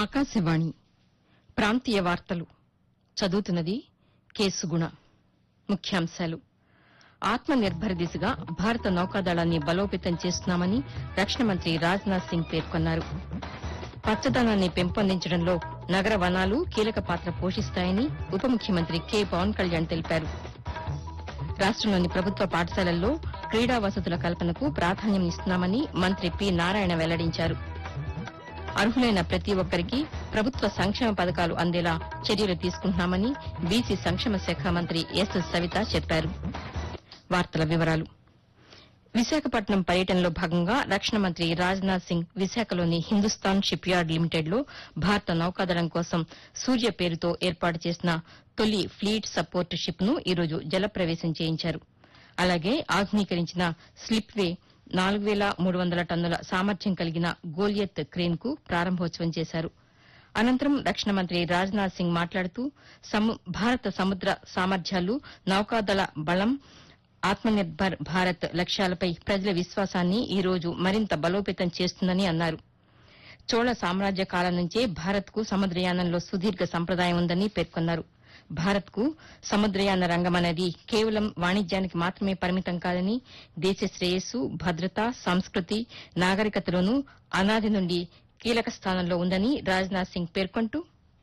ఆకాశవాణి ప్రాంతీయ వార్తలు చదువుతున్నది కేసుగుణ ముఖ్యాంశాలు ఆత్మ నిర్భర్ దిశగా భారత నౌకాదళాన్ని బలోపేతం చేస్తున్నామని రక్షణ మంత్రి రాజ్నాథ్ సింగ్ పేర్కొన్నారు పచ్చదనాన్ని పెంపొందించడంలో నగర వనాలు కీలక పాత్ర పోషిస్తాయని ఉప ముఖ్యమంత్రి కె పవన్ కళ్యాణ్ తెలిపారు రాష్టంలోని ప్రభుత్వ పాఠశాలల్లో క్రీడా వసతుల కల్పనకు ప్రాధాన్యం ఇస్తున్నామని మంత్రి పి నారాయణ వెల్లడించారు అర్హులైన ప్రతి ఒక్కరికి ప్రభుత్వ సంక్షేమ పథకాలు అందేలా చర్యలు తీసుకుంటున్నామని బీసీ సంక్షేమ శాఖ మంత్రి ఎస్ సవిత చెప్పారు వార్తల వివరాలు విశాఖపట్నం పర్యటనలో భాగంగా రక్షణ మంత్రి రాజ్నాథ్ సింగ్ విశాఖలోని హిందుస్థాన్ షిప్ యార్డ్ లిమిటెడ్ లో భారత నౌకాదళం కోసం సూర్య పేరుతో ఏర్పాటు చేసిన తొలి ఫ్లీట్ సపోర్ట్ షిప్ ను ఈరోజు జలప్రవేశం చేయించారు అలాగే ఆధునీకరించిన స్లిప్ వే నాలుగు వేల మూడు వందల టన్నుల సామర్థ్యం కలిగిన గోలియత్ క్రేన్ కు ప్రారంభోత్సవం చేశారు అనంతరం రక్షణ మంత్రి రాజ్నాథ్ సింగ్ మాట్లాడుతూ సము- భారత సముద్ర సామర్థ్యాలు నౌకాదళ బలం ఆత్మనిర్భర్ భారత్ లక్ష్యాలపై ప్రజల విశ్వాసాన్ని ఈ రోజు మరింత బలోపేతం చేస్తుందని అన్నారు చోళ సామ్రాజ్య కాలం నుంచే భారత్కు సముద్రయానంలో సుదీర్ఘ సంప్రదాయం ఉందని పేర్కొన్నారు భారత్కు సముద్రయాన రంగం అనేది కేవలం వాణిజ్యానికి మాత్రమే పరిమితం కాదని దేశ శ్రేయస్సు భద్రత సంస్కృతి నాగరికతలోనూ అనాది నుండి కీలక స్థానంలో ఉందని రాజ్నాథ్ సింగ్ పేర్కొంటూ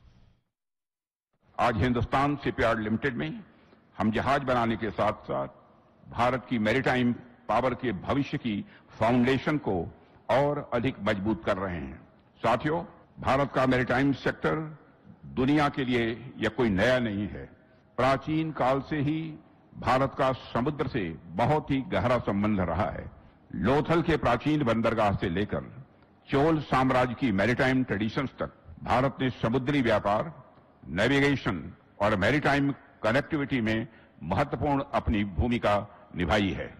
आज हिंदुस्तान शिपयार्ड लिमिटेड में हम जहाज बनाने के साथ साथ भारत की मैरीटाइम पावर के भविष्य की फाउंडेशन को और अधिक मजबूत कर रहे हैं साथियों भारत का मैरीटाइम सेक्टर दुनिया के लिए यह कोई नया नहीं है प्राचीन काल से ही भारत का समुद्र से बहुत ही गहरा संबंध रहा है लोथल के प्राचीन बंदरगाह से लेकर चोल साम्राज्य की मैरीटाइम ट्रेडिशंस तक भारत ने समुद्री व्यापार नेविगेशन और मैरीटाइम कनेक्टिविटी में महत्वपूर्ण अपनी भूमिका निभाई है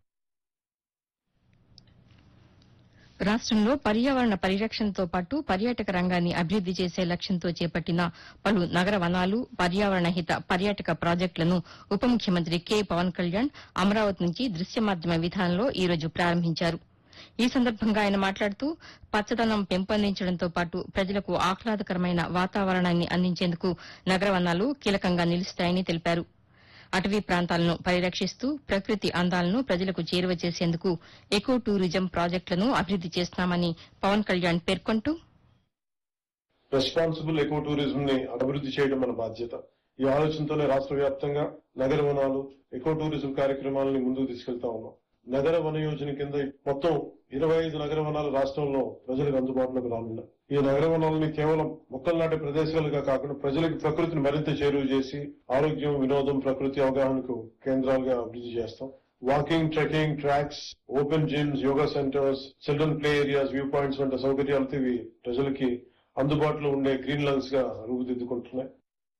రాష్టంలో పర్యావరణ పరిరక్షణతో పాటు పర్యాటక రంగాన్ని అభివృద్ది చేసే లక్ష్యంతో చేపట్టిన పలు నగర వనాలు పర్యావరణ హిత పర్యాటక ప్రాజెక్టులను ఉప ముఖ్యమంత్రి కె పవన్ కళ్యాణ్ అమరావతి నుంచి దృశ్య మాధ్యమ విధానంలో ఈ రోజు ప్రారంభించారు ఈ సందర్భంగా ఆయన మాట్లాడుతూ పచ్చదనం పెంపొందించడంతో పాటు ప్రజలకు ఆహ్లాదకరమైన వాతావరణాన్ని అందించేందుకు నగర వనాలు కీలకంగా నిలుస్తాయని తెలిపారు అటవీ ప్రాంతాలను పరిరక్షిస్తూ ప్రకృతి అందాలను ప్రజలకు చేరువ చేసేందుకు ఎకో టూరిజం ప్రాజెక్టులను అభివృద్ది చేస్తున్నామని పవన్ కళ్యాణ్ పేర్కొంటూ రెస్పాన్సిబుల్ ఎకో టూరిజం ని అభివృద్ధి చేయడం మన బాధ్యత ఈ ఆలోచనతోనే రాష్ట్ర వ్యాప్తంగా నగర వనాలు ఎకో టూరిజం కార్యక్రమాలని ముందుకు తీసుకెళ్తా ఉన్నాం నగర వన యోజన కింద మొత్తం ఇరవై ఐదు నగర వనాలు రాష్ట్రంలో ప్రజలకు అందుబాటులోకి రానున్నాయి ఈ నగర వనాలని కేవలం మొక్కలు నాటే ప్రదేశాలుగా కాకుండా ప్రజలకు ప్రకృతిని మరింత చేరువ చేసి ఆరోగ్యం వినోదం ప్రకృతి అవగాహనకు కేంద్రాలుగా అభివృద్ధి చేస్తాం walking trekking tracks open gyms yoga centres children play areas view points వంటి సౌకర్యాలతో ఇవి ప్రజలకి అందుబాటులో ఉండే గ్రీన్ లంగ్స్ గా రూపుదిద్దుకుంటున్నాయి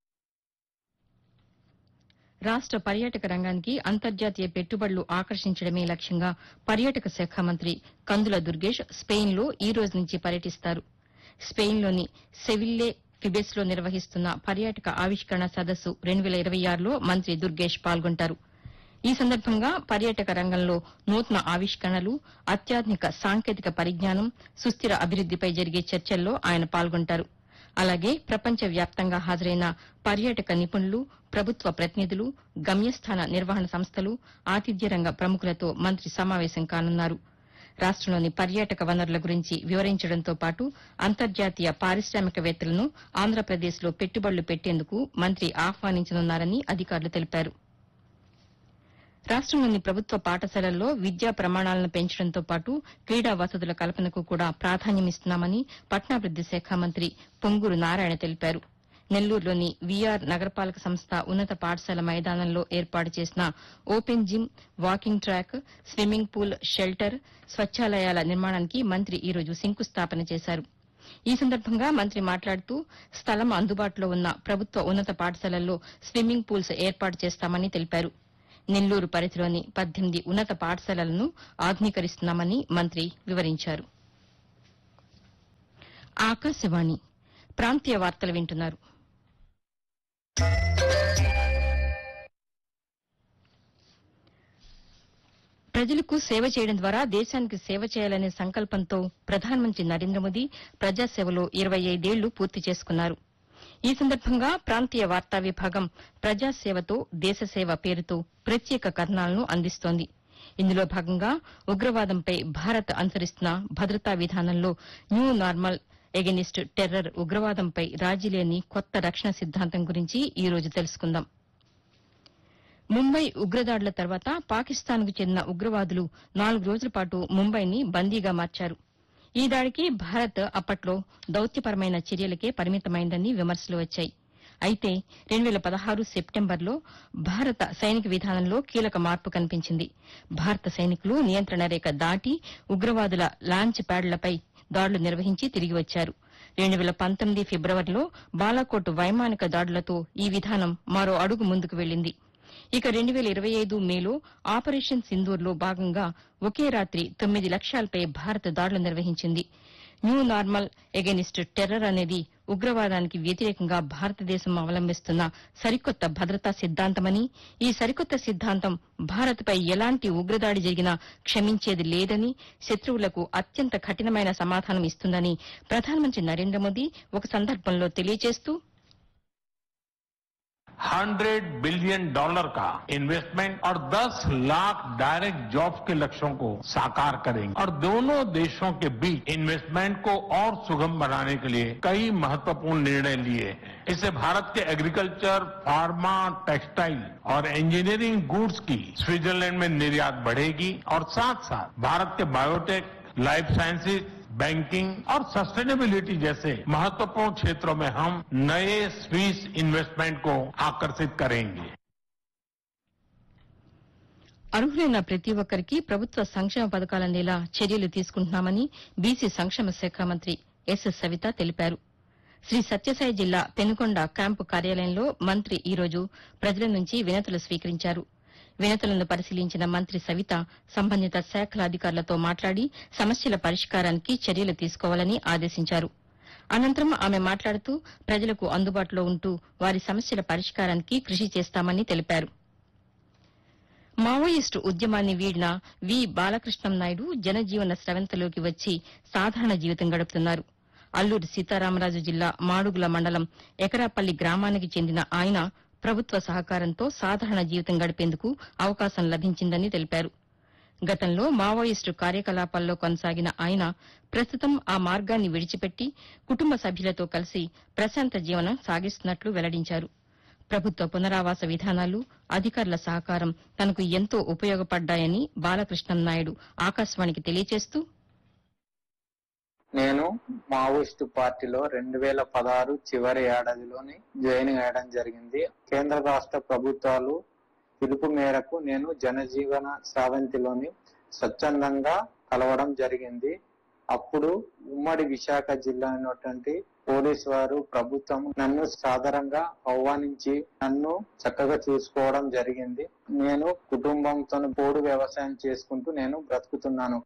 రాష్ట పర్యాటక రంగానికి అంతర్జాతీయ పెట్టుబడులు ఆకర్షించడమే లక్ష్యంగా పర్యాటక శాఖ మంత్రి కందుల దుర్గేష్ స్పెయిన్లో ఈ రోజు నుంచి పర్యటిస్తారు స్పెయిన్లోని సెవిల్లే ఫిబెస్ లో నిర్వహిస్తున్న పర్యాటక ఆవిష్కరణ సదస్సు రెండు వేల ఇరవై ఆరులో మంత్రి దుర్గేష్ పాల్గొంటారు ఈ సందర్భంగా పర్యాటక రంగంలో నూతన ఆవిష్కరణలు అత్యాధునిక సాంకేతిక పరిజ్ఞానం సుస్థిర అభివృద్దిపై జరిగే చర్చల్లో ఆయన పాల్గొంటారు అలాగే ప్రపంచ వ్యాప్తంగా హాజరైన పర్యాటక నిపుణులు ప్రభుత్వ ప్రతినిధులు గమ్యస్థాన నిర్వహణ సంస్థలు ఆతిథ్య రంగ ప్రముఖులతో మంత్రి సమావేశం కానున్నారు రాష్టంలోని పర్యాటక వనరుల గురించి వివరించడంతో పాటు అంతర్జాతీయ పారిశ్రామికవేత్తలను ఆంధ్రప్రదేశ్లో పెట్టుబడులు పెట్టేందుకు మంత్రి ఆహ్వానించనున్నారని అధికారులు తెలిపారు రాష్టంలోని ప్రభుత్వ పాఠశాలల్లో విద్యా ప్రమాణాలను పెంచడంతో పాటు క్రీడా వసతుల కల్పనకు కూడా ప్రాధాన్యమిస్తున్నామని పట్టణాభివృద్ది శాఖ మంత్రి పొంగూరు నారాయణ తెలిపారు నెల్లూరులోని వీఆర్ నగరపాలక సంస్థ ఉన్నత పాఠశాల మైదానంలో ఏర్పాటు చేసిన open gym walking track swimming pool shelter స్వచ్ఛాలయాల నిర్మాణానికి మంత్రి ఈ రోజు శంకుస్థాపన చేశారు ఈ సందర్భంగా మంత్రి మాట్లాడుతూ స్థలం అందుబాటులో ఉన్న ప్రభుత్వ ఉన్నత పాఠశాలల్లో స్విమ్మింగ్ పూల్స్ ఏర్పాటు చేస్తామని తెలిపారు నెల్లూరు పరిధిలోని పద్దెనిమిది ఉన్నత పాఠశాలలను ఆధునీకరిస్తున్నామని మంత్రి వివరించారు ఆకాశవాణి ప్రాంతీయ వార్తలు వింటున్నారు ప్రజలకు సేవ చేయడం ద్వారా దేశానికి సేవ చేయాలనే సంకల్పంతో ప్రధానమంత్రి నరేంద్ర మోదీ ప్రజాసేవలో ఇరవై ఐదేళ్లు పూర్తి చేసుకున్నారు ఈ సందర్భంగా ప్రాంతీయ వార్తా విభాగం ప్రజాసేవతో దేశసేవ పేరుతో ప్రత్యేక కథనాలను అందిస్తోంది ఇందులో భాగంగా ఉగ్రవాదంపై భారత్ అనుసరిస్తున్న భద్రతా విధానంలో న్యూ నార్మల్ ఎగెనిస్ట్ టెర్రర్ ఉగ్రవాదంపై రాజీలేని కొత్త రక్షణ సిద్ధాంతం గురించి ఈ రోజు తెలుసుకుందాం ముంబై ఉగ్రదాడుల తర్వాత పాకిస్తాన్కు చెందిన ఉగ్రవాదులు నాలుగు రోజుల పాటు ముంబైని బందీగా మార్చారు ఈ దాడికి భారత్ అప్పట్లో దౌత్యపరమైన చర్యలకే పరిమితమైందని విమర్శలు వచ్చాయి అయితే రెండు వేల పదహారు సెప్టెంబర్లో భారత సైనిక విధానంలో కీలక మార్పు కనిపించింది భారత సైనికులు నియంత్రణ రేఖ దాటి ఉగ్రవాదుల లాంచ్ ప్యాడ్లపై దాడులు నిర్వహించి తిరిగి వచ్చారు రెండు వేల పంతొమ్మిది ఫిబ్రవరిలో బాలాకోట్ వైమానిక దాడులతో ఈ విధానం మరో అడుగు ముందుకు వెళ్లింది ఇక రెండు వేల ఇరవై ఐదు మేలో ఆపరేషన్ సింధూర్లో భాగంగా ఒకే రాత్రి తొమ్మిది లక్ష్యాలపై భారత్ దాడులు నిర్వహించింది న్యూ నార్మల్ ఎగెనిస్ట్ టెర్రర్ అనేది ఉగ్రవాదానికి వ్యతిరేకంగా భారతదేశం అవలంబిస్తున్న సరికొత్త భద్రతా సిద్ధాంతమని ఈ సరికొత్త సిద్ధాంతం భారత్పై ఎలాంటి ఉగ్రదాడి జరిగినా క్షమించేది లేదని శత్రువులకు అత్యంత కఠినమైన సమాధానం ఇస్తుందని ప్రధానమంత్రి నరేంద్ర మోదీ ఒక సందర్భంలో తెలియజేస్తూ हंड्रेड बिलियन डॉलर का इन्वेस्टमेंट और 10 लाख डायरेक्ट जॉब्स के लक्ष्यों को साकार करेंगे और दोनों देशों के बीच इन्वेस्टमेंट को और सुगम बनाने के लिए कई महत्वपूर्ण निर्णय लिए हैं इससे भारत के एग्रीकल्चर फार्मा टेक्सटाइल और इंजीनियरिंग गुड्स की स्विट्जरलैंड में निर्यात बढ़ेगी और साथ साथ भारत के बायोटेक लाइफ साइंसेज बैंकिंग और सस्टेनेबिलिटी जैसे महत्वपूर्ण क्षेत्रों में हम नए स्विस इन्वेस्टमेंट को आकर्षित करेंगे అర్హులైన ప్రతి ఒక్కరికి ప్రభుత్వ సంక్షేమ పథకాలు అందేలా చర్యలు తీసుకుంటున్నామని బీసీ సంక్షేమ శాఖ మంత్రి ఎస్ సవిత తెలిపారు శ్రీ సత్యసాయి జిల్లా పెనుకొండ క్యాంపు కార్యాలయంలో మంత్రి ఈ రోజు ప్రజల నుంచి వినతులు స్వీకరించారు వినతులను పరిశీలించిన మంత్రి సవిత సంబంధిత శాఖల అధికారులతో మాట్లాడి సమస్యల పరిష్కారానికి చర్యలు తీసుకోవాలని ఆదేశించారు అనంతరం ఆమె మాట్లాడుతూ ప్రజలకు అందుబాటులో ఉంటూ వారి సమస్యల పరిష్కారానికి కృషి చేస్తామని తెలిపారు మావోయిస్టు ఉద్యమాన్ని వీడిన వి బాలకృష్ణం నాయుడు జనజీవన స్రవంతిలోకి వచ్చి సాధారణ జీవితం గడుపుతున్నారు అల్లూరి సీతారామరాజు జిల్లా మాడుగుల మండలం ఎకరాపల్లి గ్రామానికి చెందిన ఆయన ప్రభుత్వ సహకారంతో సాధారణ జీవితం గడిపేందుకు అవకాశం లభించిందని తెలిపారు గతంలో మావోయిస్టు కార్యకలాపాల్లో కొనసాగిన ఆయన ప్రస్తుతం ఆ మార్గాన్ని విడిచిపెట్టి కుటుంబ సభ్యులతో కలిసి ప్రశాంత జీవనం సాగిస్తున్నట్లు వెల్లడించారు ప్రభుత్వ పునరావాస విధానాలు అధికారుల సహకారం తనకు ఎంతో ఉపయోగపడ్డాయని బాలకృష్ణం నాయుడు ఆకాశవాణికి తెలియజేస్తూ నేను మావోయిస్టు పార్టీలో రెండు వేల పదహారు చివరి ఏడాదిలోని జాయిన్ అయ్యడం జరిగింది కేంద్ర రాష్ట్ర ప్రభుత్వాలు పిలుపు మేరకు నేను జనజీవన స్రవంతిలోని స్వచ్ఛందంగా కలవడం జరిగింది అప్పుడు ఉమ్మడి విశాఖ జిల్లా అయినటువంటి పోలీస్ వారు ప్రభుత్వం నన్ను సాధారణంగా ఆహ్వానించి నన్ను చక్కగా చూసుకోవడం జరిగింది నేను కుటుంబంతో పోడు వ్యవసాయం చేసుకుంటూ నేను బ్రతుకుతున్నాను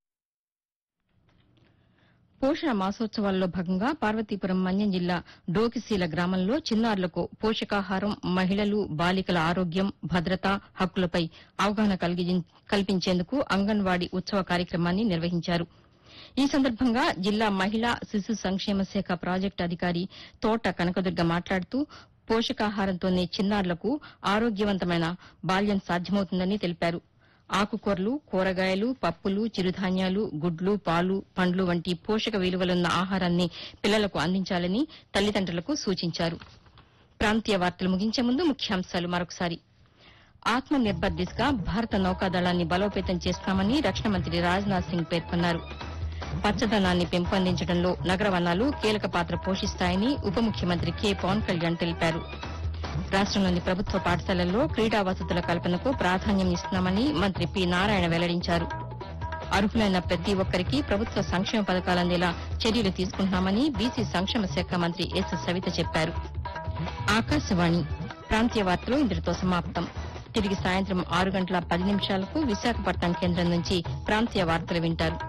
పోషణ మాసోత్సవాల్లో భాగంగా పార్వతీపురం మన్యం జిల్లా డోకిసీల గ్రామంలో చిన్నారులకు పోషకాహారం మహిళలు బాలికల ఆరోగ్యం భద్రత హక్కులపై అవగాహన కలిగి- కల్పించేందుకు అంగన్వాడీ ఉత్సవ కార్యక్రమాన్ని నిర్వహించారు ఈ సందర్భంగా జిల్లా మహిళా శిశు సంక్షేమ శాఖ ప్రాజెక్టు అధికారి తోట కనకదుర్గ మాట్లాడుతూ పోషకాహారంతోనే చిన్నారులకు ఆరోగ్యవంతమైన బాల్యం సాధ్యమవుతుందని తెలిపారు ఆకుకూరలు కూరగాయలు పప్పులు చిరుధాన్యాలు గుడ్లు పాలు పండ్లు వంటి పోషక విలువలున్న ఆహారాన్ని పిల్లలకు అందించాలని తల్లిదండ్రులకు సూచించారు ప్రాంతీయ వార్తలు ముగించే ముందు ముఖ్యాంశాలు మరొకసారి ఆత్మ నిర్భర్ దిశగా భారత నౌకాదళాన్ని బలోపేతం చేస్తామని రక్షణ మంత్రి రాజ్నాథ్ సింగ్ పేర్కొన్నారు పచ్చదనాన్ని పెంపొందించడంలో నగర వనాలు కీలక పాత్ర పోషిస్తాయని ఉప ముఖ్యమంత్రి కె పవన్ కళ్యాణ్ తెలిపారు రాష్టంలోని ప్రభుత్వ పాఠశాలల్లో క్రీడా వసతుల కల్పనకు ప్రాధాన్యం ఇస్తున్నామని మంత్రి పి నారాయణ వెల్లడించారు అర్హులైన ప్రతి ఒక్కరికి ప్రభుత్వ సంక్షేమ పథకాలు అందేలా చర్యలు తీసుకుంటున్నామని బీసీ సంక్షేమ శాఖ మంత్రి ఎస్ సవిత చెప్పారు ఆకాశవాణి ప్రాంతీయ వార్తలు ఇంతటితో సమాప్తం తిరిగి సాయంత్రం ఆరు గంటల పది నిమిషాలకు విశాఖపట్నం కేంద్రం నుంచి ప్రాంతీయ వార్తలు వింటారు